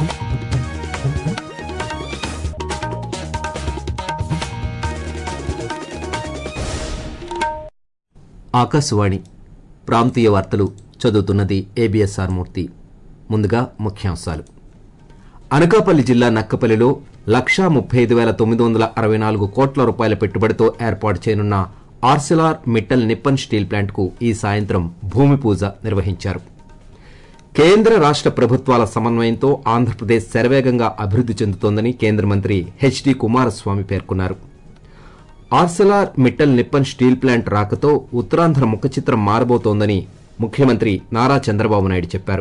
ఆకాశవాణి ప్రాంతీయ వార్తలు చదువుతున్నది ఏబిఎస్ఆర్ మూర్తి ముందుగా ముఖ్యాంశాలు అనకాపల్లి జిల్లా నక్కపల్లిలో లక్షా ముప్పై ఐదు వేల తొమ్మిది వందల అరవై నాలుగు కోట్ల రూపాయల పెట్టుబడితో ఏర్పాటు చేయనున్న ఆర్సెలార్ మిట్టల్ నిప్పన్ స్టీల్ ప్లాంట్కు ఈ సాయంత్రం భూమి పూజ నిర్వహించారు కేంద్ర రాష్ట ప్రభుత్వాల సమన్వయంతో ఆంధ్రప్రదేశ్ శరవేగంగా అభివృద్ది చెందుతోందని కేంద్ర మంత్రి హెచ్డి కుమారస్వామి పేర్కొన్నారు Arcelor Mittal Nippon steel plant రాకతో ఉత్తరాంధ్ర ముఖచిత్రం మారబోతోందని ముఖ్యమంత్రి నారా చంద్రబాబు నాయుడు చెప్పారు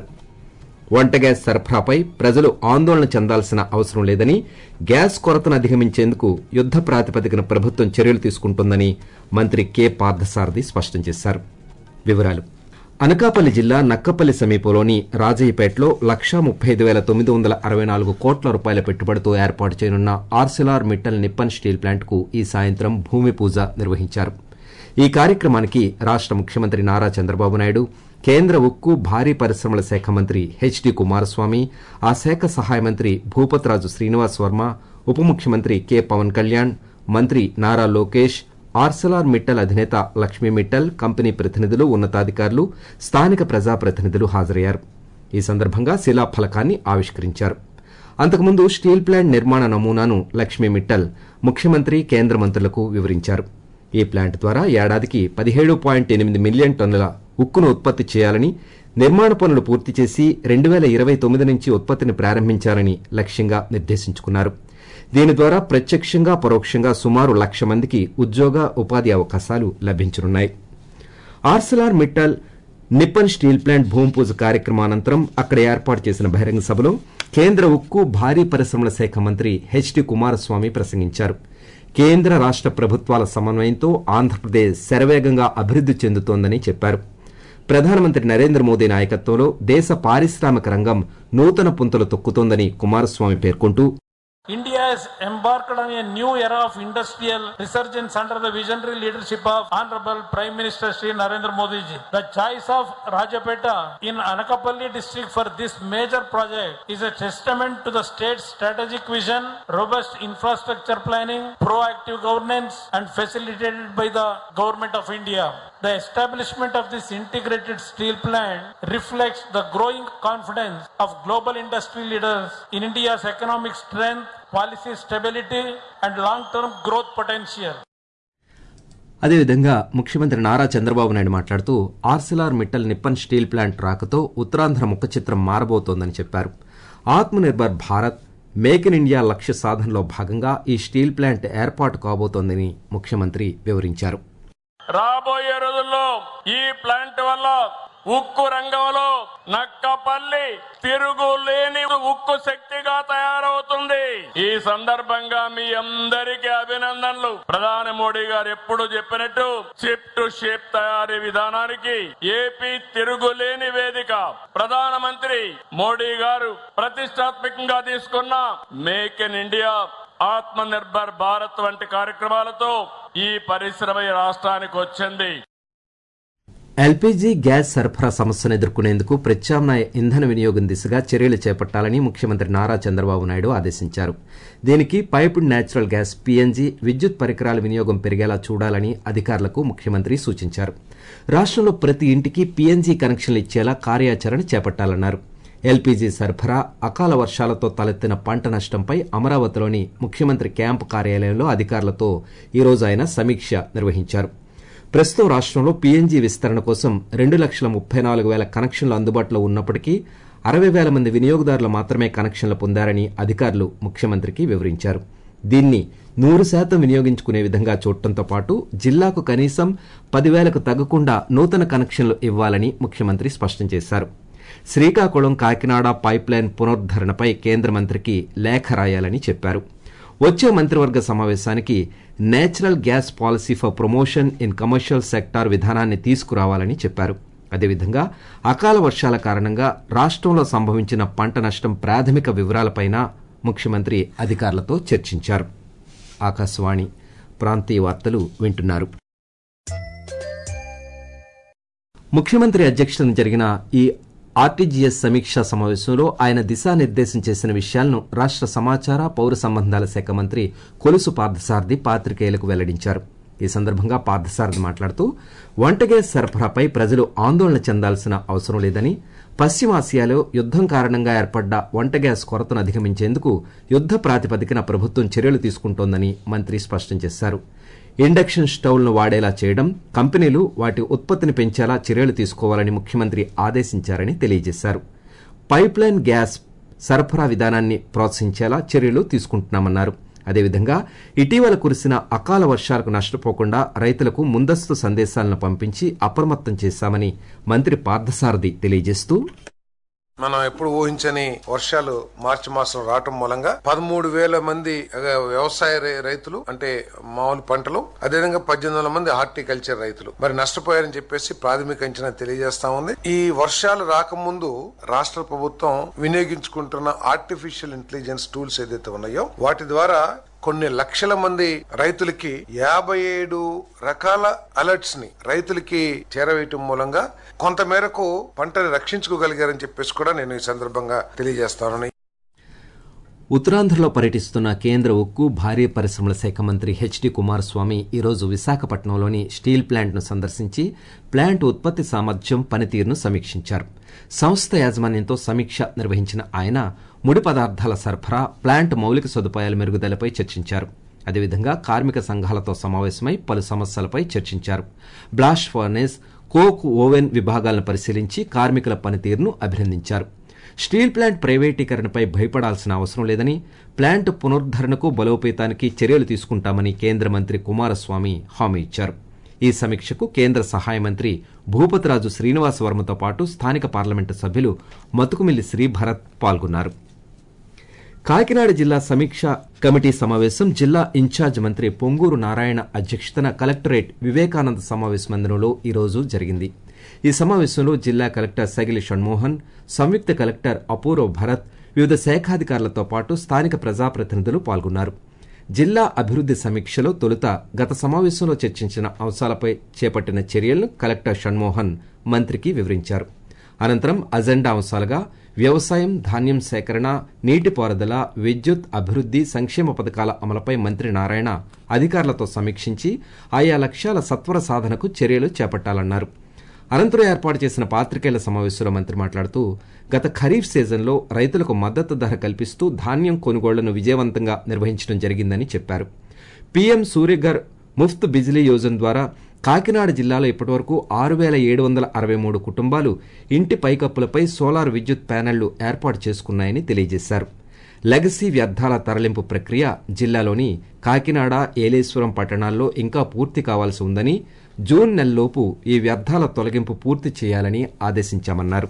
వంట గ్యాస్ సరఫరాపై ప్రజలు ఆందోళన చెందాల్సిన అవసరం లేదని గ్యాస్ కొరతను అధిగమించేందుకు యుద్ద ప్రాతిపదికన ప్రభుత్వం చర్యలు తీసుకుంటోందని మంత్రి కె పార్థసారథి స్పష్టం చేశారు వివరాలు అనకాపల్లి జిల్లా నక్కపల్లి సమీపంలోని రాజయ్యపేటలో లక్షా ముప్పై ఐదు వేల తొమ్మిది వందల అరవై నాలుగు కోట్ల రూపాయల పెట్టుబడితో ఏర్పాటు చేయనున్న ఆర్సెలార్ మిట్టల్ నిప్పన్ స్టీల్ ప్లాంట్కు ఈ సాయంత్రం భూమి పూజ నిర్వహించారు ఈ కార్యక్రమానికి రాష్ట ముఖ్యమంత్రి నారా చంద్రబాబు నాయుడు కేంద్ర ఉక్కు భారీ పరిశ్రమల శాఖ మంత్రి హెచ్డి కుమారస్వామి ఆ శాఖ సహాయ మంత్రి భూపత్రాజు శ్రీనివాస్ వర్మ ఉప ముఖ్యమంత్రి కె పవన్ కళ్యాణ్ మంత్రి నారా లోకేష్ ఆర్సెలార్ మిట్టల్ అధినేత లక్ష్మీ మిట్టల్ కంపెనీ ప్రతినిధులు ఉన్నతాధికారులు స్థానిక ప్రజాప్రతినిధులు హాజరయ్యారు ఈ సందర్భంగా శిలాఫలకాన్ని ఆవిష్కరించారు అంతకుముందు స్టీల్ ప్లాంట్ నిర్మాణ నమూనాను లక్ష్మీ మిట్టల్ ముఖ్యమంత్రి కేంద్ర మంత్రులకు వివరించారు ఈ ప్లాంట్ ద్వారా ఏడాదికి పదిహేడు పాయింట్ ఎనిమిది మిలియన్ టన్నుల ఉక్కును ఉత్పత్తి చేయాలని నిర్మాణ పనులు పూర్తి చేసి రెండు వేల ఇరవై తొమ్మిది నుంచి ఉత్పత్తిని ప్రారంభించాలని లక్ష్యంగా నిర్దేశించుకున్నారు దీని ద్వారా ప్రత్యక్షంగా పరోక్షంగా సుమారు లక్ష మందికి ఉద్యోగ ఉపాధి అవకాశాలు లభించనున్నాయి Arcelor Mittal Nippon steel plant భూమి పూజ కార్యక్రమానంతరం అక్కడ ఏర్పాటు చేసిన బహిరంగ సభలో కేంద్ర ఉక్కు భారీ పరిశ్రమల శాఖ మంత్రి హెచ్డి కుమారస్వామి ప్రసంగించారు కేంద్ర రాష్ట ప్రభుత్వాల సమన్వయంతో ఆంధ్రప్రదేశ్ శరవేగంగా అభివృద్ది చెందుతోందని చెప్పారు ప్రధానమంత్రి నరేంద్ర మోదీ నాయకత్వంలో దేశ పారిశ్రామిక రంగం నూతన పుంతలు తొక్కుతోందని కుమారస్వామి పేర్కొంటూ India has embarked on a new era of industrial resurgence under the visionary leadership of Honorable Prime Minister Sri Narendra Modi ji. The choice of Rajapeta in Anakapalli district for this major project is a testament to the state's strategic vision, robust infrastructure planning, proactive governance and facilitated by the Government of India. The establishment of this integrated steel plant reflects the growing confidence of global industry leaders in India's economic strength, policy stability, and long term growth potential. అదేవిధంగా ముఖ్యమంత్రి నారా చంద్రబాబు నాయుడు మాట్లాడుతూ Arcelor Mittal Nippon steel plant రాకతో ఉత్తరాంధ్ర ముఖ చిత్రం మారబోతోందని చెప్పారు Atmanirbhar Bharat make in India లక్ష్య సాధనలో భాగంగా ఈ స్టీల్ ప్లాంట్ ఏర్పాటు కాబోతోందని ముఖ్యమంత్రి వివరించారు రాబోయే రోజుల్లో ఈ ప్లాంట్ వల్ల ఉక్కు రంగంలో నక్కపల్లి తిరుగులేని ఉక్కు శక్తిగా తయారవుతుంది ఈ సందర్భంగా మీ అందరికీ అభినందనలు ప్రధాని మోడీ గారు ఎప్పుడు చెప్పినట్టు చిప్ టు షేప్ తయారీ విధానానికి ఏపీ తిరుగులేని వేదిక ప్రధానమంత్రి మోడీ గారు ప్రతిష్టాత్మకంగా తీసుకున్న మేక్ ఇన్ ఇండియా ఆత్మ నిర్భర్ భారత్ వంటి కార్యక్రమాలతో ఈ పరిశ్రమ ఈ రాష్ట్రానికి వచ్చింది ఎల్పీజీ గ్యాస్ సరఫరా సమస్యను ఎదుర్కొనేందుకు ప్రత్యామ్నాయ ఇంధన వినియోగం దిశగా చర్యలు చేపట్టాలని ముఖ్యమంత్రి నారా చంద్రబాబు నాయుడు ఆదేశించారు దీనికి పైప్డ్ నేచురల్ గ్యాస్ పీఎన్జీ విద్యుత్ పరికరాల వినియోగం పెరిగేలా చూడాలని అధికారులకు ముఖ్యమంత్రి సూచించారు రాష్ట్రంలో ప్రతి ఇంటికి పీఎన్జీ కనెక్షన్లు ఇచ్చేలా కార్యాచరణ చేపట్టాలన్నారు ఎల్పీజీ సరఫరా అకాల వర్షాలతో తలెత్తిన పంట నష్టంపై అమరావతిలోని ముఖ్యమంత్రి క్యాంపు కార్యాలయంలో అధికారులతో ఈరోజు ఆయన సమీక్ష నిర్వహించారు ప్రస్తుతం రాష్ట్రంలో పీఎన్జీ విస్తరణ కోసం రెండు లక్షల ముప్పై నాలుగు వేల కనెక్షన్లు అందుబాటులో ఉన్నప్పటికీ అరవై వేల మంది వినియోగదారులు మాత్రమే కనెక్షన్లు పొందారని అధికారులు ముఖ్యమంత్రికి వివరించారు దీన్ని నూరు శాతం వినియోగించుకునే విధంగా చూడటంతో పాటు జిల్లాకు కనీసం పదివేలకు తగ్గకుండా నూతన కనెక్షన్లు ఇవ్వాలని ముఖ్యమంత్రి స్పష్టం చేశారు శ్రీకాకుళం కాకినాడ పైప్లైన్ పునరుద్దరణపై కేంద్ర మంత్రికి లేఖ రాయాలని చెప్పారు వచ్చే మంత్రివర్గ సమావేశానికి natural gas policy for promotion in commercial sector విధానాన్ని తీసుకురావాలని చెప్పారు అదేవిధంగా అకాల వర్షాల కారణంగా రాష్ట్రంలో సంభవించిన పంట నష్టం ప్రాథమిక వివరాలపైన ముఖ్యమంత్రి అధికారులతో చర్చించారు ఆకాశవాణి ప్రాంతీయ వార్తలు వింటున్నారు ముఖ్యమంత్రి అధ్యక్షతన జరిగిన ఈ ఆర్టీజీఎస్ సమీక్షా సమావేశంలో ఆయన దిశానిర్దేశం చేసిన విషయాలను రాష్ట సమాచార పౌర సంబంధాల శాఖ మంత్రి కొలుసు పార్థసారథి పాత్రికేయులకు వెల్లడించారు ఈ సందర్భంగా పార్థసారథి మాట్లాడుతూ వంట గ్యాస్ సరఫరాపై ప్రజలు ఆందోళన చెందాల్సిన అవసరం లేదని పశ్చిమాసియాలో యుద్దం కారణంగా ఏర్పడ్డ వంట గ్యాస్ కొరతను అధిగమించేందుకు యుద్ద ప్రాతిపదికన ప్రభుత్వం చర్యలు తీసుకుంటోందని మంత్రి స్పష్టం చేశారు ఇండక్షన్ స్టవ్లను వాడేలా చేయడం కంపెనీలు వాటి ఉత్పత్తిని పెంచేలా చర్యలు తీసుకోవాలని ముఖ్యమంత్రి ఆదేశించారని తెలియజేశారు పైప్లైన్ గ్యాస్ సరఫరా విధానాన్ని ప్రోత్సహించేలా చర్యలు తీసుకుంటున్నామన్నారు అదేవిధంగా ఇటీవల కురిసిన అకాల వర్షాలకు నష్టపోకుండా రైతులకు ముందస్తు సందేశాలను పంపించి అప్రమత్తం చేశామని మంత్రి పార్థసారథి తెలియజేస్తూ మనం ఎప్పుడు ఊహించని వర్షాలు మార్చి మాసం రావటం మూలంగా పదమూడు వేల మంది ఆ, వ్యవసాయ రై- రైతులు అంటే మామూలు పంటలు అదేవిధంగా పద్దెనిమిది వందల మంది హార్టికల్చర్ రైతులు మరి నష్టపోయారని చెప్పేసి ప్రాథమిక అంచనా తెలియజేస్తా ఉంది ఈ వర్షాలు రాకముందు రాష్ట్ర ప్రభుత్వం వినియోగించుకుంటున్న ఆర్టిఫిషియల్ ఇంటెలిజెన్స్ టూల్స్ ఏదైతే ఉన్నాయో వాటి ద్వారా కొన్ని లక్షల మంది రైతులకి యాభై ఏడు రకాల అలర్ట్స్ ని రైతులకి చేరవేయటం మూలంగా కొంతమేరకు పంటని రక్షించుకోగలిగారని చెప్పేసి కూడా నేను ఈ సందర్భంగా తెలియజేస్తానని ఉత్తరాంధ్రలో పర్యటిస్తున్న కేంద్ర ఉక్కు భారీ పరిశ్రమల శాఖ మంత్రి హెచ్డి కుమారస్వామి ఈరోజు విశాఖపట్నంలోని స్టీల్ ప్లాంట్ను సందర్శించి ప్లాంట్ ఉత్పత్తి సామర్థ్యం పనితీరును సమీక్షించారు సంస్థ యాజమాన్యంతో సమీక్ష నిర్వహించిన ఆయన ముడి పదార్థాల సరఫరా ప్లాంట్ మౌలిక సదుపాయాల మెరుగుదలపై చర్చించారు అదేవిధంగా కార్మిక సంఘాలతో సమావేశమై పలు సమస్యలపై చర్చించారు బ్లాస్ట్ ఫర్నేస్ కోక్ ఓవెన్ విభాగాలను పరిశీలించి కార్మికుల పనితీరును అభినందించారు స్టీల్ ప్లాంట్ ప్రైవేటీకరణపై భయపడాల్సిన అవసరం లేదని ప్లాంట్ పునరుద్దరణకు బలోపేతానికి చర్యలు తీసుకుంటామని కేంద్ర మంత్రి కుమారస్వామి హామీ ఇచ్చారు ఈ సమీక్షకు కేంద్ర సహాయ మంత్రి భూపతిరాజు శ్రీనివాస్ వర్మతో పాటు స్థానిక పార్లమెంటు సభ్యులు మతుకుమిల్లి శ్రీభరత్ పాల్గొన్నారు కాకినాడ జిల్లా సమీక్ష కమిటీ సమావేశం జిల్లా ఇన్ఛార్జ్ మంత్రి పొంగూరు నారాయణ అధ్యక్షతన కలెక్టరేట్ వివేకానంద సమావేశ మందిరంలో ఈరోజు జరిగింది ఈ సమావేశంలో జిల్లా కలెక్టర్ సగిలి షణ్మోహన్ సంయుక్త కలెక్టర్ అపూర్వ భరత్ వివిధ శాఖాధికారులతో పాటు స్థానిక ప్రజాప్రతినిధులు పాల్గొన్నారు జిల్లా అభివృద్ది సమీక్షలో తొలుత గత సమావేశంలో చర్చించిన అంశాలపై చేపట్టిన చర్యలను కలెక్టర్ షణ్మోహన్ మంత్రికి వివరించారు అనంతరం అజెండా అంశాలుగా వ్యవసాయం ధాన్యం సేకరణ నీటిపారుదల విద్యుత్ అభివృద్ది సంక్షేమ పథకాల అమలుపై మంత్రి నారాయణ అధికారులతో సమీక్షించి ఆయా లక్ష్యాల సత్వర సాధనకు చర్యలు చేపట్టాలన్నారు అనంతరం ఏర్పాటు చేసిన పాత్రికేయుల సమావేశంలో మంత్రి మాట్లాడుతూ గత ఖరీఫ్ సీజన్లో రైతులకు మద్దతు ధర కల్పిస్తూ ధాన్యం కొనుగోళ్లను విజయవంతంగా నిర్వహించడం జరిగిందని చెప్పారు పీఎం సూర్యగర్ ముఫ్త్ బిజిలీ యోజన ద్వారా కాకినాడ జిల్లాలో ఇప్పటివరకు ఆరు వేల ఏడు వందల అరవై మూడు కుటుంబాలు ఇంటి పైకప్పులపై సోలార్ విద్యుత్ ప్యానెళ్లు ఏర్పాటు చేసుకున్నాయని తెలియజేశారు లెగసీ వ్యర్థాల తరలింపు ప్రక్రియ జిల్లాలోని కాకినాడ ఏలేశ్వరం పట్టణాల్లో ఇంకా పూర్తి కావాల్సి ఉందని జూన్ నెలలోపు ఈ వ్యర్థాల తొలగింపు పూర్తి చేయాలని ఆదేశించామన్నారు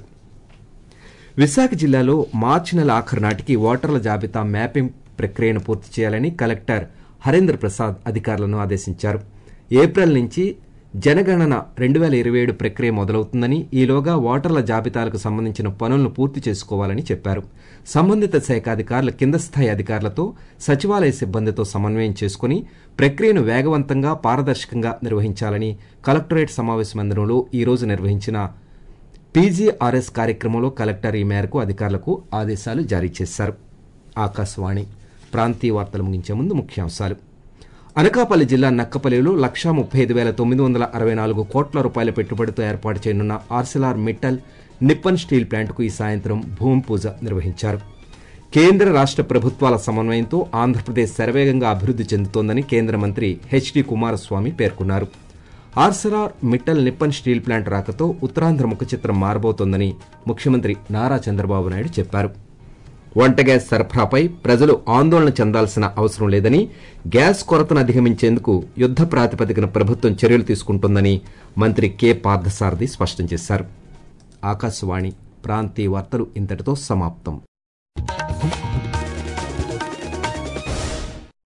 విశాఖ జిల్లాలో మార్చి నెల ఆఖరు నాటికి ఓటర్ల జాబితా మ్యాపింగ్ ప్రక్రియను పూర్తి చేయాలని కలెక్టర్ హరేంద్ర ప్రసాద్ అధికారులను ఆదేశించారు ఏప్రిల్ నుంచి జనగణన రెండు వేల ఇరవై ఏడు ప్రక్రియ మొదలవుతుందని ఈలోగా ఓటర్ల జాబితాలకు సంబంధించిన పనులను పూర్తి చేసుకోవాలని చెప్పారు సంబంధిత శాఖాధికారులు కింద స్థాయి అధికారులతో సచివాలయ సిబ్బందితో సమన్వయం చేసుకుని ప్రక్రియను వేగవంతంగా పారదర్శకంగా నిర్వహించాలని కలెక్టరేట్ సమావేశ మందిరంలో ఈ రోజు నిర్వహించిన పీజీఆర్ఎస్ కార్యక్రమంలో కలెక్టర్ ఈ మేరకు అధికారులకు ఆదేశాలు జారీ చేశారు ఆకాశవాణి ప్రాంతీయ వార్తలు ముగించే ముందు ముఖ్యాంశాలు అనకాపల్లి జిల్లా నక్కపల్లిలో లక్షా ముప్పై ఐదు వేల తొమ్మిది వందల అరవై నాలుగు కోట్ల రూపాయల పెట్టుబడితో ఏర్పాటు చేయనున్న ఆర్సిలార్ మిట్టల్ నిప్పన్ స్టీల్ ప్లాంట్కు ఈ సాయంత్రం భూమి పూజ నిర్వహించారు కేంద్ర రాష్ట్ర ప్రభుత్వాల సమన్వయంతో ఆంధ్రప్రదేశ్ శరవేగంగా అభివృద్ధి చెందుతోందని కేంద్ర మంత్రి హెచ్డి కుమారస్వామి పేర్కొన్నారు Arcelor Mittal Nippon steel plant రాకతో ఉత్తరాంధ్ర ముఖ చిత్రం మారబోతోందని ముఖ్యమంత్రి నారా చంద్రబాబు నాయుడు చెప్పారు వంట గ్యాస్ సరఫరాపై ప్రజలు ఆందోళన చెందాల్సిన అవసరం లేదని గ్యాస్ కొరతను అధిగమించేందుకు యుద్ద ప్రాతిపదికన ప్రభుత్వం చర్యలు తీసుకుంటోందని మంత్రి కె పార్థసారథి స్పష్టం చేశారు ఆకాశవాణి ప్రాంతీయ వార్తలు ఇంతటితో సమాప్తం